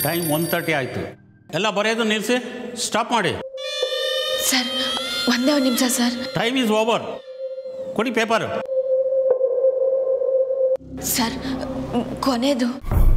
Time one thirty ಆಯಿತು ಎಲ್ಲ ಬರೆಯೋದು ನಿಲ್ಲಿಸಿ ಸ್ಟಾಪ್ ಮಾಡಿ ಸರ್ ಒಂದೇ ಒಂದು ನಿಮಿಷ ಸರ್ ಟೈಮ್ ಈಸ್ ಓವರ್ ಕೊಡಿ ಪೇಪರ್ ಸರ್ ಕೊನೆದು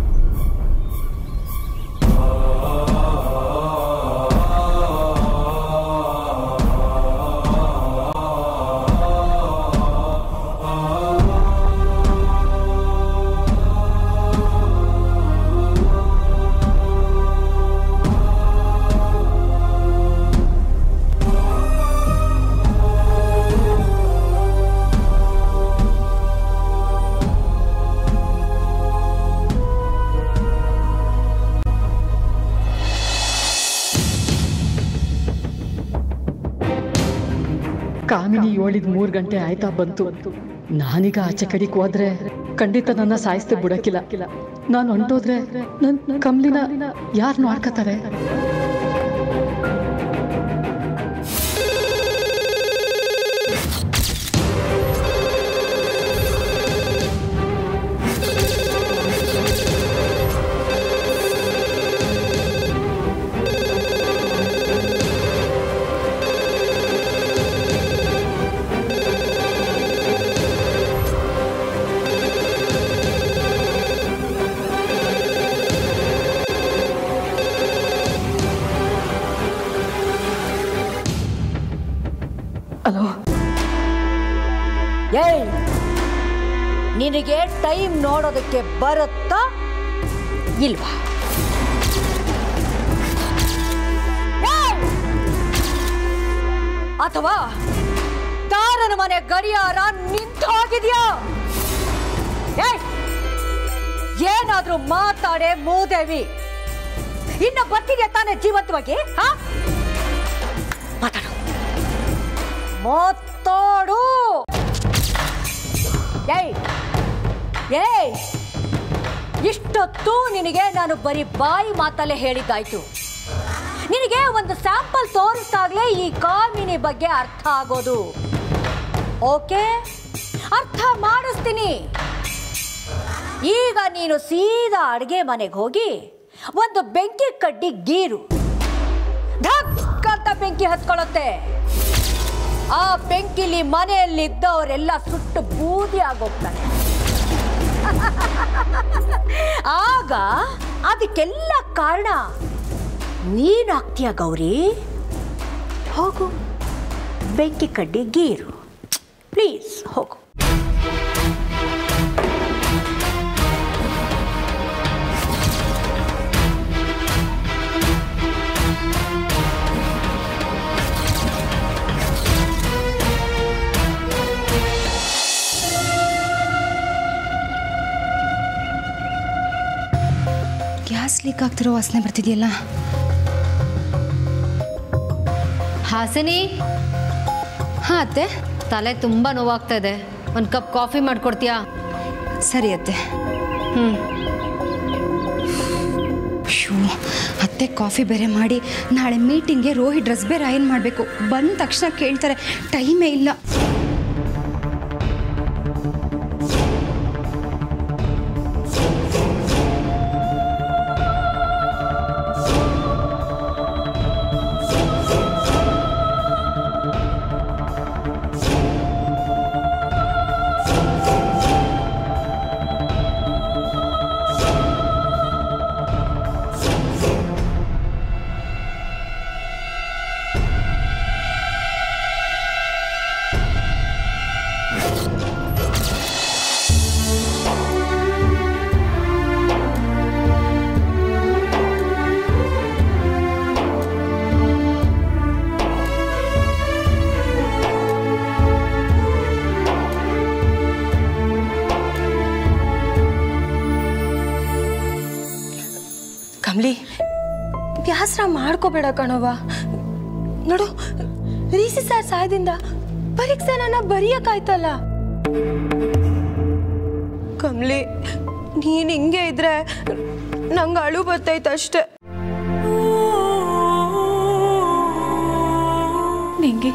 ಕಾಮಿನಿ ಹೇಳಿದ ಮೂರು ಗಂಟೆ ಆಯ್ತಾ ಬಂತು ನಾನೀಗ ಆಚೆ ಕಡೆಗೆ ಹೋದ್ರೆ ಖಂಡಿತ ನನ್ನ ಸಾಯಿಸ್ದೆ ಬಿಡಕ್ಕಿಲ್ಲ ನಾನು ಹೊಂಟೋದ್ರೆ ನನ್ನ ಕಮ್ಲಿನ ಯಾರು ನೋಡ್ಕತಾರೆ ಅಲೋ ಏಯ್ ನಿನಗೆ ಟೈಮ್ ನೋಡೋದಕ್ಕೆ ಬರುತ್ತಾ ಇಲ್ವಾ ಏಯ್! ಅಥವಾ ತಾರನ ಮನೆ ಗಡಿಯಾರ ನಿಂತು ಹೋಗಿದ್ಯಾ ಏಯ್! ಏನಾದ್ರೂ ಮಾತಾಡೆ ಮೂದೇವಿ ಇನ್ನ ಬರ್ತಿದ್ಯಾ ತಾನೇ ಜೀವಂತವಾಗಿ ಹಾ ಮಾತಾಡು ಮಾತಾಡು ಏಯ್ ಏಯ್ ಇಷ್ಟೊತ್ತು ನಿನಗೆ ನಾನು ಬರೀ ಬಾಯಿ ಮಾತಲ್ಲೇ ಹೇಳಿದ್ದಾಯ್ತು ನಿನಗೆ ಒಂದು ಸ್ಯಾಂಪಲ್ ತೋರಿಸ್ದಾಗ್ಲೇ ಈ ಕಾಮಿನಿ ಬಗ್ಗೆ ಅರ್ಥ ಆಗೋದು ಓಕೆ ಅರ್ಥ ಮಾಡಿಸ್ತೀನಿ ಈಗ ನೀನು ಸೀದಾ ಅಡುಗೆ ಮನೆಗೆ ಹೋಗಿ ಒಂದು ಬೆಂಕಿ ಕಡ್ಡಿ ಗೀರು ಧಕ್ ಅಂತ ಬೆಂಕಿ ಹತ್ಕೊಳ್ಳುತ್ತೆ ಆ ಬೆಂಕಿಲಿ ಮನೆಯಲ್ಲಿದ್ದವರೆಲ್ಲ ಸುಟ್ಟು ಬೂದಿ ಆಗೋಗ್ತಾರೆ ಆಗ ಅದಕ್ಕೆಲ್ಲ ಕಾರಣ ನೀನಾಗ್ತೀಯ ಗೌರಿ ಹೋಗು ಬೆಂಕಿ ಕಡ್ಡಿ ಗೀರು ಪ್ಲೀಸ್ ಹೋಗು ಗ್ಯಾಸ್ ಲೀಕ್ ಆಗ್ತಿರೋ ವಾಸನೆ ಬರ್ತಿದೆಯಲ್ಲ ಹಾಸಿನಿ ಹಾಂ ಅತ್ತೆ ತಲೆ ತುಂಬ ನೋವಾಗ್ತಾ ಇದೆ ಒಂದು ಕಪ್ ಕಾಫಿ ಮಾಡಿಕೊಡ್ತೀಯಾ ಸರಿ ಅತ್ತೆ ಹ್ಞೂ ಶೂ ಅತ್ತೆ ಕಾಫಿ ಬೇರೆ ಮಾಡಿ ನಾಳೆ ಮೀಟಿಂಗ್ಗೆ ರೋಹಿತ್ ಡ್ರೆಸ್ ಬೇರೆ ಅಯನ್ ಮಾಡಬೇಕು ಬಂದ ತಕ್ಷಣ ಕೇಳ್ತಾರೆ ಟೈಮೇ ಇಲ್ಲ ಕಮ್ಲಿ ಬ್ಯಾಸ್ರ ಮಾಡ್ಕೋಬೇಡ ಕಣವ್ವ ನೋಡು ರೀಸಿ ಸರ್ ಸಾಯದಿಂದ ಪರೀಕ್ಷೆ ನನ್ನ ಬರೆಯಕ್ಕಾಯ್ತಲ್ಲ ಕಮ್ಲಿ ನೀನ್ ಹಿಂಗೆ ಇದ್ರೆ ನಂಗೆ ಅಳು ಬರ್ತೈತೆ ಅಷ್ಟೆ ನಿಂಗೆ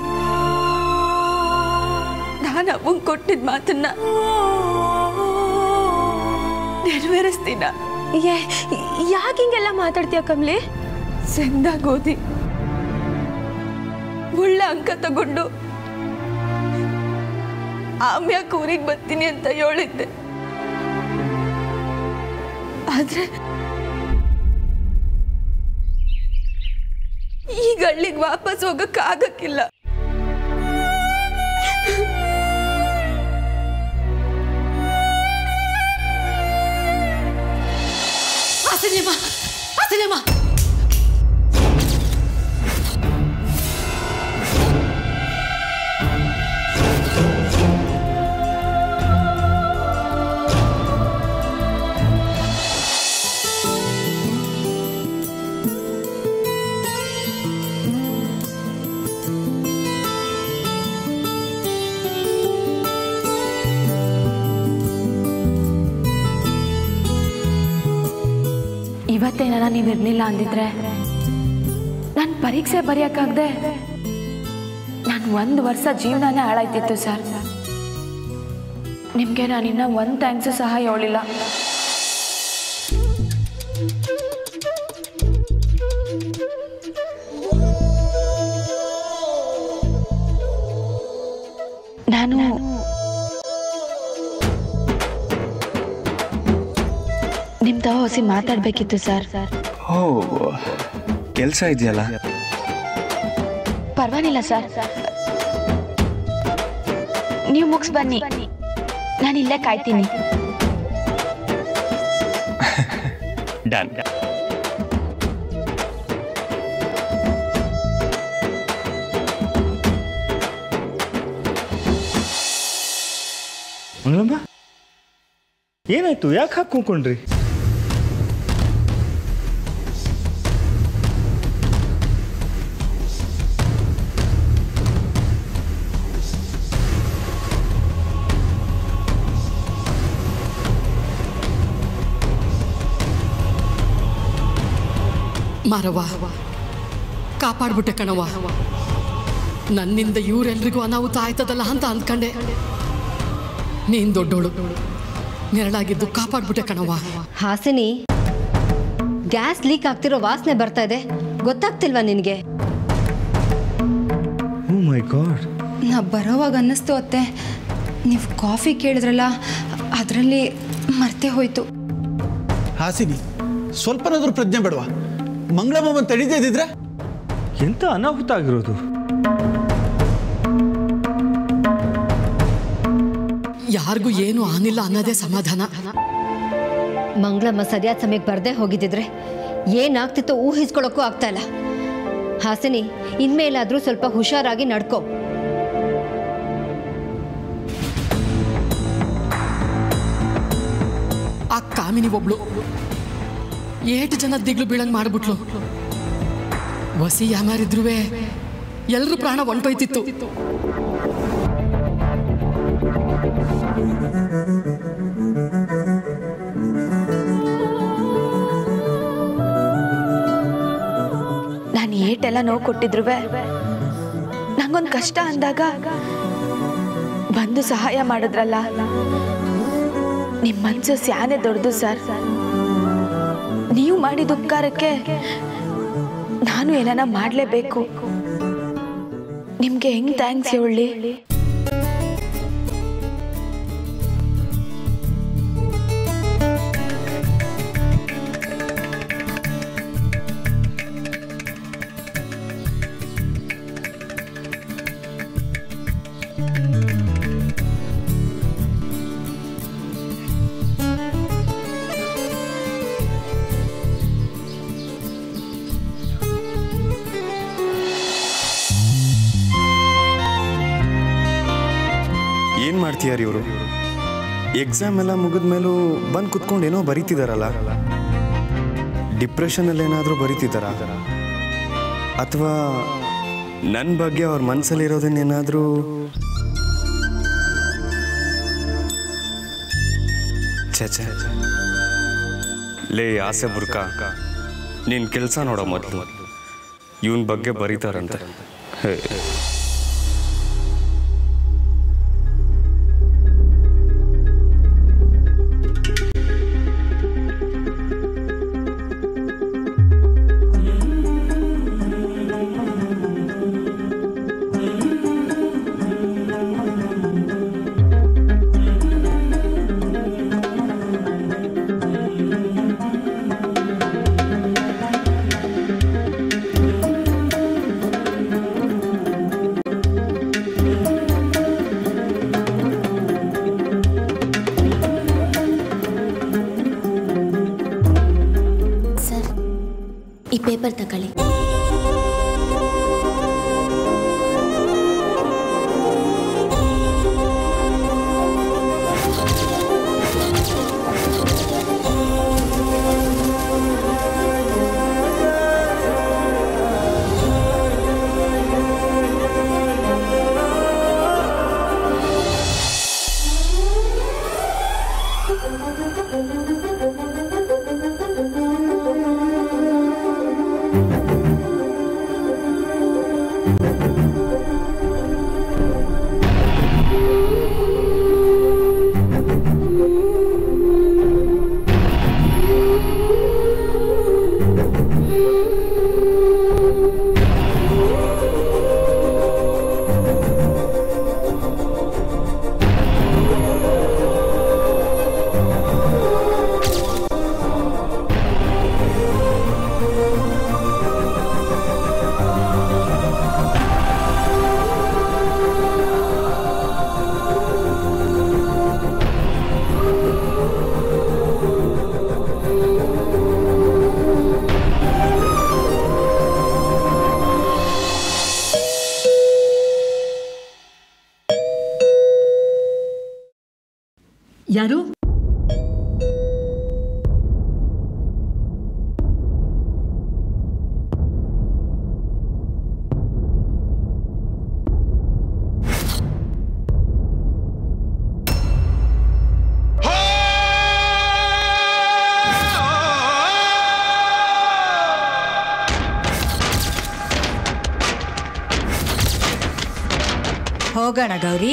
ನಾನು ಅವಂಗ್ ಕೊಟ್ಟಿದ್ ಮಾತನ್ನ ನೆರವೇರಿಸ್ತೀನ ಯಾಕೆ ಹಿಂಗೆಲ್ಲ ಮಾತಾಡ್ತೀಯ ಕಮ್ಲಿ ಸೆಂದ ಗೋಧಿ ಒಳ್ಳೆ ಅಂಕ ತಗೊಂಡು ಆಮ್ಯಾಕ ಊರಿಗೆ ಬರ್ತೀನಿ ಅಂತ ಹೇಳಿದ್ದೆ ಆದ್ರೆ ಈಗ ಹಳ್ಳಿಗೆ ವಾಪಸ್ ಹೋಗಕ್ ಆಗಕ್ಕಿಲ್ಲ ಅಸಲಿಯಮ್ಮ ಅಸಲಿಯಮ್ಮ ಇವತ್ತೇನಾರ ನೀವು ಇರ್ಲಿಲ್ಲ ಅಂದಿದ್ರೆ ನಾನು ಪರೀಕ್ಷೆ ಬರೆಯೋಕ್ಕಾಗದೆ ನಾನು ಒಂದು ವರ್ಷ ಜೀವನನೇ ಹಾಳಾಯ್ತಿತ್ತು ಸರ್ ನಿಮಗೆ ನಾನು ಇನ್ನೂ ಒಂದು ಥ್ಯಾಂಕ್ಸು ಸಹ ಹೇಳಿಲ್ಲ ನಾನು ನಿಮ್ಮ ತಾವ ಹೊಸಿ ಮಾತಾಡಬೇಕಿತ್ತು ಸರ್ ಓ ಕೆಲಸ ಇದೆಯಲ್ಲ ಪರವಾಗಿಲ್ಲ ಸರ್ ನೀವು ಮುಗಿಸ್ ಬನ್ನಿ ನಾನು ಇಲ್ಲೇ ಕಾಯ್ತೀನಿ ಡನ್ ಮಂಗಳಮ್ಮ ಏನಾಯ್ತು ಯಾಕೆ ಹಾಕೊಂಡ್ರಿ ಮಾರವ್ವ ಕಾಪಾಡ್ಬಿಟ್ಟೆ ಕಣವ್ವ ನನ್ನಿಂದ ಇವರೆಲ್ರಿಗೂ ಅನಾಹುತ ಆಯ್ತದಲ್ಲ ಅಂತ ಅಂದ್ಕಂಡೆ ನೀನ್ ದೊಡ್ಡೋಳು ನೆರಳಾಗಿದ್ದು ಕಾಪಾಡ್ಬಿಟ್ಟೆ ಕಣವ್ವ ಹಾಸಿನಿ ಗ್ಯಾಸ್ ಲೀಕ್ ಆಗ್ತಿರೋ ವಾಸನೆ ಬರ್ತಾ ಇದೆ ಗೊತ್ತಾಗ್ತಿಲ್ವಾ ನಿನಗೆ ಓ ಮೈ ಗಾಡ್ ನಾ ಬರೋವಾಗ ಅನ್ನಿಸ್ತು ಅತ್ತೆ ನೀವು ಕಾಫಿ ಕೇಳಿದ್ರಲ್ಲ ಅದರಲ್ಲಿ ಮರ್ತೆ ಹೋಯ್ತು ಹಾಸಿನಿ ಸ್ವಲ್ಪನಾದ್ರೂ ಪ್ರಜ್ಞೆ ಬೇಡವಾ ಮಂಗಳಮ್ಮ ತಡೀದೇ ಇದ್ದಿದ್ರೆ ಎಂತ ಅನಾಹುತ ಆಗಿರೋದು ಯಾರಿಗೂ ಏನು ಆನಿಲ್ಲ ಅನ್ನೋದೇ ಸಮಾಧಾನ ಮಂಗಳಮ್ಮ ಸರಿಯಾದ ಸಮಯಕ್ಕೆ ಬರ್ದೇ ಹೋಗಿದ್ದಿದ್ರೆ ಏನಾಗ್ತಿತ್ತೋ ಊಹಿಸ್ಕೊಳಕ್ಕೂ ಆಗ್ತಾ ಇಲ್ಲ ಹಾಸಿನಿ ಇನ್ಮೇಲಾದ್ರೂ ಸ್ವಲ್ಪ ಹುಷಾರಾಗಿ ನಡ್ಕೋ ಆ ಕಾಮಿನಿ ಒಬ್ಳು ಏಟು ಜನ ದಿಗ್ಲು ಬೀಳಂಗ್ ಮಾಡ್ಬಿಟ್ಲು ವಸಿ ಯಾಮಾರಿದ್ರುವೆ ಎಲ್ರೂ ಪ್ರಾಣ ಹೊಂಟೋಯ್ತಿತ್ತು ನಾನು ಏಟೆಲ್ಲ ನೋವು ಕೊಟ್ಟಿದ್ರು ನಂಗೊಂದು ಕಷ್ಟ ಅಂದಾಗ ಬಂದು ಸಹಾಯ ಮಾಡಿದ್ರಲ್ಲ ನಿಮ್ಮ ಮನ್ಸು ಸ್ಯಾನೆ ದೊಡ್ಡದು ಸರ್ ನೀವು ಮಾಡಿದ ಉಪಕಾರಕ್ಕೆ ನಾನು ಏನಾನ ಮಾಡಲೇಬೇಕು ನಿಮಗೆ ಹೆಂಗ್ ಥ್ಯಾಂಕ್ಸ್ ಹೇಳಿ ಏನು ಮಾಡ್ತೀಯಾರ ಇವರು ಎಕ್ಸಾಮ್ ಎಲ್ಲ ಮುಗಿದ ಮೇಲೂ ಬಂದು ಕುತ್ಕೊಂಡು ಏನೋ ಬರೀತಿದಾರಲ್ಲ ಡಿಪ್ರೆಷನಲ್ಲಿ ಏನಾದರೂ ಬರೀತಿದ್ದಾರಾ ಅಥವಾ ನನ್ನ ಬಗ್ಗೆ ಅವ್ರ ಮನಸ್ಸಲ್ಲಿರೋದನ್ನೇನಾದರೂ ಛೆ ಛೆ ಲೇ ಆಸೆ ಬುರ್ಕ ನಿನ್ನ ಕೆಲಸ ನೋಡೋ ಮೊದಲು ಇವನ್ ಬಗ್ಗೆ ಬರೀತಾರಂತೆ ಹೇ ಈ ಪೇಪರ್ ತಗೊಳ್ಳಿ ಯಾರು ಹೋಗೋಣ ಗೌರಿ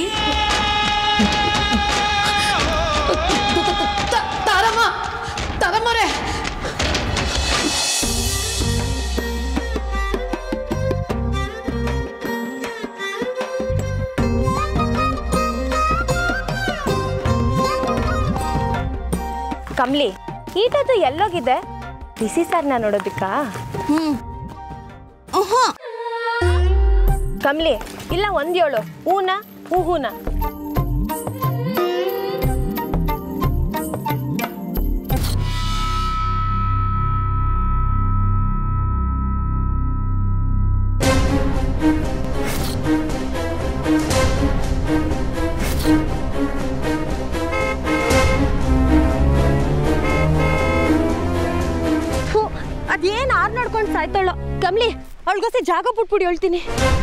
ತಾರಮ್ಮ ತಾರಮ್ಮರೇ ಕಮ್ಲಿ ಈಟದ್ದು ಎಲ್ಲೋಗಿದೆ ಬಿಸಿ ಸರ್ನ ನೋಡೋದಕ್ಕಾ ಕಮ್ಲಿ ಇಲ್ಲ ಒಂದ್ ಏಳು ಹೂನ ಹೂ ಹೂನ ಅದೇನ್ ಆರ್ ನೋಡ್ಕೊಂಡು ಸಾಯ್ತಾಳೋ ಕಮ್ಲಿ ಅವಳಿಗೋಸಿ ಜಾಗ ಬಿಟ್ಬಿಡಿ ಹೇಳ್ತೀನಿ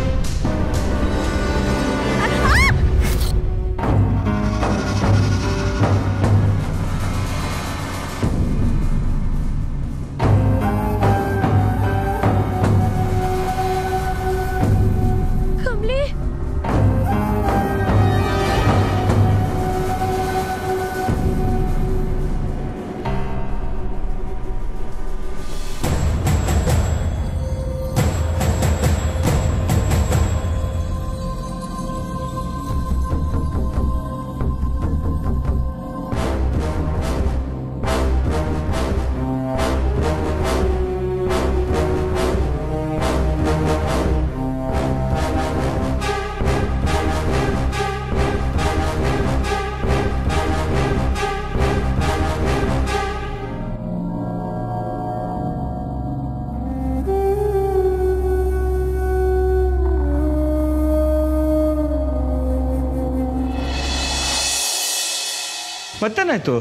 ಕಮ್ಲಿ ಮತ್ತೇನಾಯ್ತು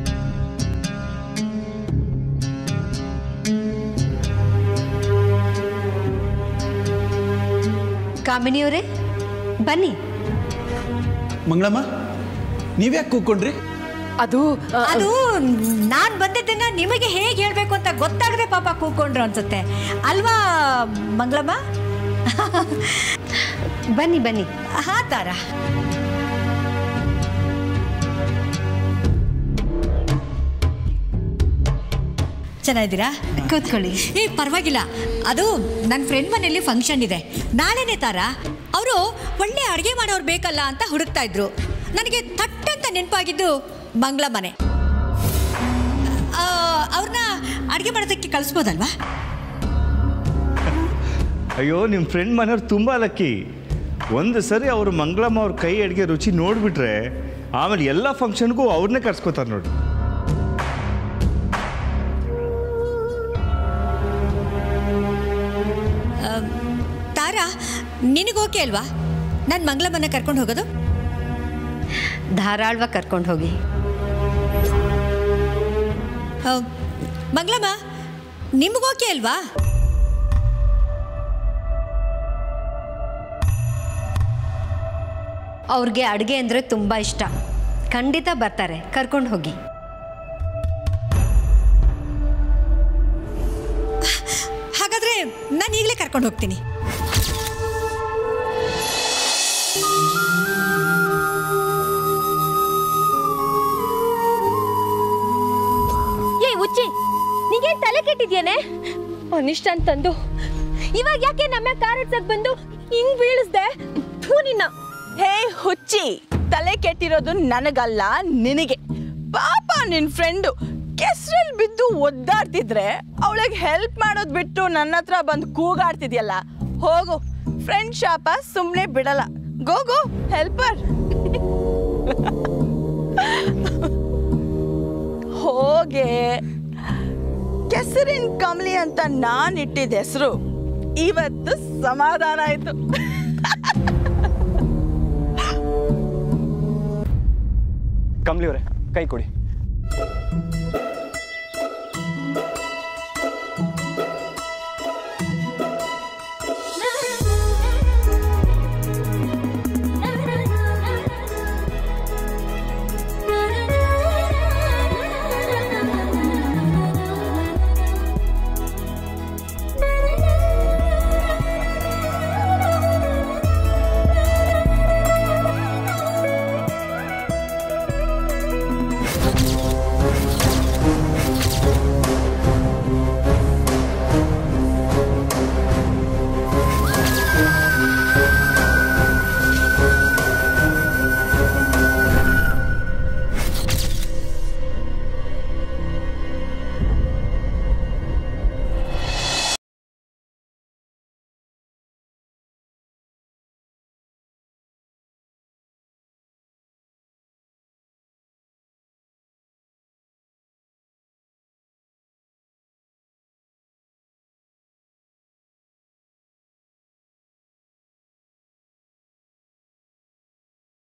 ಕಾಮಿನಿಯವರೇ ಬನ್ನಿ ಮಂಗಳಮ್ಮ ನೀವ್ಯಾಕೆ ಕೂತ್ಕೊಂಡ್ರಿ ಅದು ಅದು ನಾನ್ ಬಂದಿದ್ದನ್ನ ನಿಮಗೆ ಹೇಗೆ ಹೇಳ್ಬೇಕು ಅಂತ ಗೊತ್ತಾಗದೆ ಪಾಪ ಕೂಕೊಂಡ್ರು ಅನ್ಸುತ್ತೆ ಅಲ್ವಾ ಮಂಗಳಮ್ಮ ಬನ್ನಿ ಬನ್ನಿ ಹಾ ತಾರ ಚೆನ್ನಾಗಿದ್ದೀರಾ ಕೂತ್ಕೊಳ್ಳಿ ಏ ಪರವಾಗಿಲ್ಲ ಅದು ನನ್ನ ಫ್ರೆಂಡ್ ಮನೆಯಲ್ಲಿ ಫಂಕ್ಷನ್ ಇದೆ ನಾಳೆನೇ ತಾರ ಅವರು ಒಳ್ಳೆ ಅಡುಗೆ ಮಾಡೋರು ಬೇಕಲ್ಲ ಅಂತ ಹುಡುಕ್ತಾ ಇದ್ರು ನನಗೆ ಥಟ್ಟಂತ ನೆನಪಾಗಿದ್ದು ಮಂಗಳ ಮನೆ ಅವ್ರನ್ನ ಅಡುಗೆ ಮಾಡೋದಕ್ಕೆ ಕಳಿಸ್ಬೋದಲ್ವಾ ಅಯ್ಯೋ ನಿಮ್ಮ ಫ್ರೆಂಡ್ ಮನೆಯವ್ರು ತುಂಬ ಲಕ್ಕಿ ಒಂದು ಸರಿ ಅವರು ಮಂಗಳಮ್ಮ ಅವ್ರ ಕೈ ಅಡುಗೆ ರುಚಿ ನೋಡಿಬಿಟ್ರೆ ಆಮೇಲೆ ಎಲ್ಲ ಫಂಕ್ಷನ್ಗೂ ಅವ್ರನ್ನೇ ಕರ್ಸ್ಕೊತಾರೆ ನೋಡಿ ನಿನಗೆ ಓಕೆ ಅಲ್ವಾ ನಾನು ಮಂಗಳಮ್ಮನ ಕರ್ಕೊಂಡು ಹೋಗೋದು ಧಾರಾಳವಾಗಿ ಕರ್ಕೊಂಡು ಹೋಗಿ ಹೌ- ಮಂಗಳಮ್ಮ ನಿಮ್ಗೆ ಓಕೆ ಅಲ್ವಾ ಅವ್ರಿಗೆ ಅಡುಗೆ ಅಂದರೆ ತುಂಬ ಇಷ್ಟ ಖಂಡಿತ ಬರ್ತಾರೆ ಕರ್ಕೊಂಡು ಹೋಗಿ ಹಾಗಾದ್ರೆ ನಾನು ಈಗಲೇ ಕರ್ಕೊಂಡು ಹೋಗ್ತೀನಿ ಏ ಉಚ್ಚಿ ನಿಂಗೇನ್ ತಲೆ ಕೆಟ್ಟಿದ್ಯೇನೆ ಅನಿಷ್ಟ ಅಂತಂದು ಇವಾಗ ಯಾಕೆ ನಮ್ಮ ಕಾರಡ್ಸಕ್ ಬಂದು ಹಿಂಗ್ ಬೀಳಿಸ್ದೆ ಥೂ ನಿನ್ನ ಹೇ ಹುಚ್ಚಿ ತಲೆ ಕೆಟ್ಟಿರೋದು ನನಗಲ್ಲ ನಿನಗೆ ಪಾಪ ನಿನ್ ಫ್ರೆಂಡು ಕೆಸ್ರಲ್ಲಿ ಬಿದ್ದು ಒದ್ದಾಡ್ತಿದ್ರೆ ಅವಳಿಗೆ ಹೆಲ್ಪ್ ಮಾಡೋದ್ ಬಿಟ್ಟು ನನ್ನ ಹತ್ರ ಬಂದು ಕೂಗಾಡ್ತಿದ್ಯಲ್ಲ ಹೋಗು ಫ್ರೆಂಡ್ ಶಾಪ ಸುಮ್ಮನೆ ಬಿಡಲ್ಲ ಗೋ ಗೋ ಹೆಲ್ಪರ್ ಹೋಗೆ ಕೆಸರಿನ ಕಮಲಿ ಅಂತ ನಾನು ಇಟ್ಟಿದ್ದ ಹೆಸರು ಇವತ್ತು ಸಮಾಧಾನ ಆಯ್ತು ಕಮ್ಲಿ ಅವರೇ ಕೈ ಕೊಡಿ